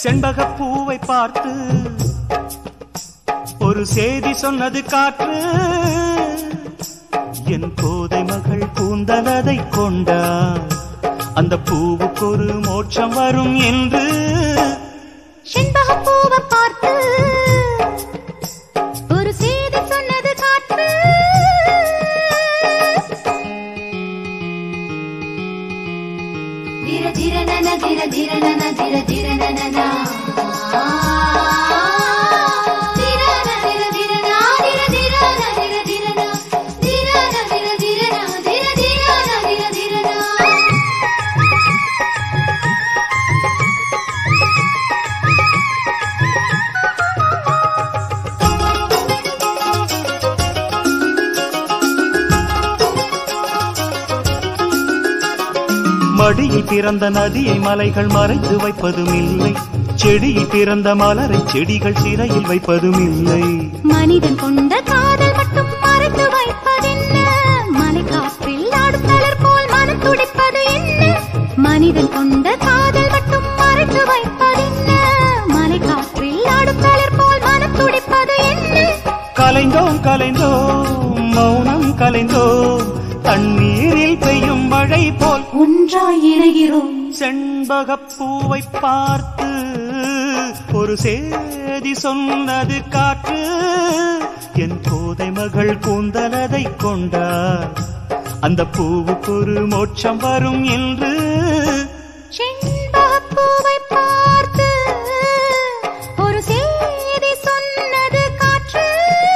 செண்பகப் பூவை பார்த்து ஒரு செய்தி சொன்னது காற்று என் கோதை மகள் கூந்தலதை கொண்டார் அந்த பூவுக்கு ஒரு மோட்சம் வரும் என்று செண்பகப் பூவை பார்த்து ஒரு செய்தி சொன்னது காற்று திர திர நன திர திர நன திர திர நன நா. திர ந திர திர நா, திர திர ந திர திர நா. திர ந திர திர நா, திர திர ந திர திர நா. மடியில் பிறந்த நதியை மலைகள் மறைத்து வைப்பதும் இல்லை செடியில் பிறந்த மலரை செடிகள் சிறையில் வைப்பதும் இல்லை மனிதன் கொண்ட காதல் மட்டும் மறைத்து வைப்பதென்ன மலை காற்றில் ஆடும் தளர் போல் மனம் துடிப்பது என்ன மனிதன் கொண்ட காதல் மட்டும் மறைத்து வைப்பதென்ன மலை காற்றில் ஆடும் தளர் போல் மனம் துடிப்பது என்ன கலைந்தோம் கலைந்தோம் மௌனம் கலைந்தோம் தண்ணீரில் பெய்யும் மழை போல் ஒன்றாய் இணைகிறோம் செண்பகப் பூவை பார்த்து ஒரு சேதி சொன்னது காற்று என் கோதை மகள் கூந்தலதை கொண்டார் அந்த பூவுக்கு ஒரு மோட்சம் வரும் என்று செண்பகப் பூவை பார்த்து ஒரு செய்தி சொன்னது காற்று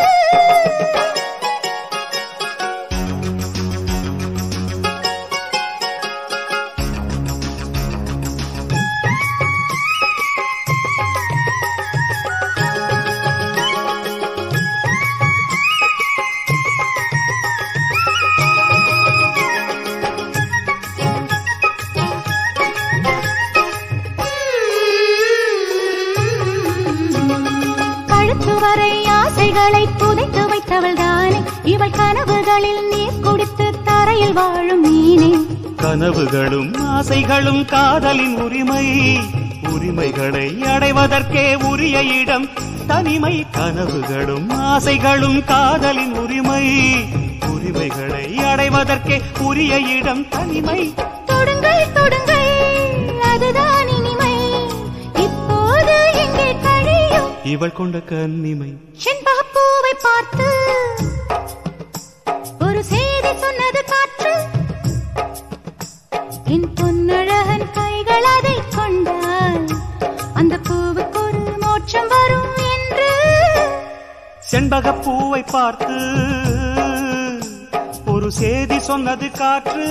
கழுத்து வரை ஆசைகளை புதைத்து வைத்தவள் தானே இவள் கனவுகளில் நீர் குடித்து தரையில் வாழும் மீனே கனவுகளும் ஆசைகளும் காதலின் உரிமை உரிமைகளை அடைவதற்கே உரிய இடம் தனிமை கனவுகளும் ஆசைகளும் காதலின் உரிமை உரிமைகளை அடைவதற்கே உரிய இடம் தனிமை தொடுங்கள் தொடுங்கள் அதுதான் இனிமை இப்போது எங்கே கழியும் இவள் கொண்ட கன்னிமை செண்பகப்பூவை பார்த்து ஒரு செய்தி சொன்னது காற்று என் பொன்னழகன் கைகள் அதை கொண்டால் அந்த பூவுக்கு ஒரு மோட்சம் வரும் என்று செண்பகப் பூவை பார்த்து ஒரு செய்தி சொன்னது காற்று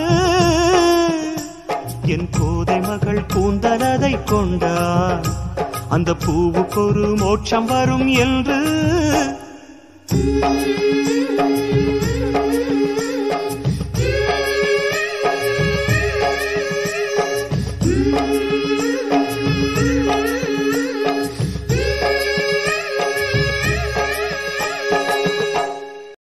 என் கோதை மகள் கூந்தலதை கொண்டார் அந்த பூவுக்கு ஒரு மோட்சம் வரும் என்று Mm-hmm.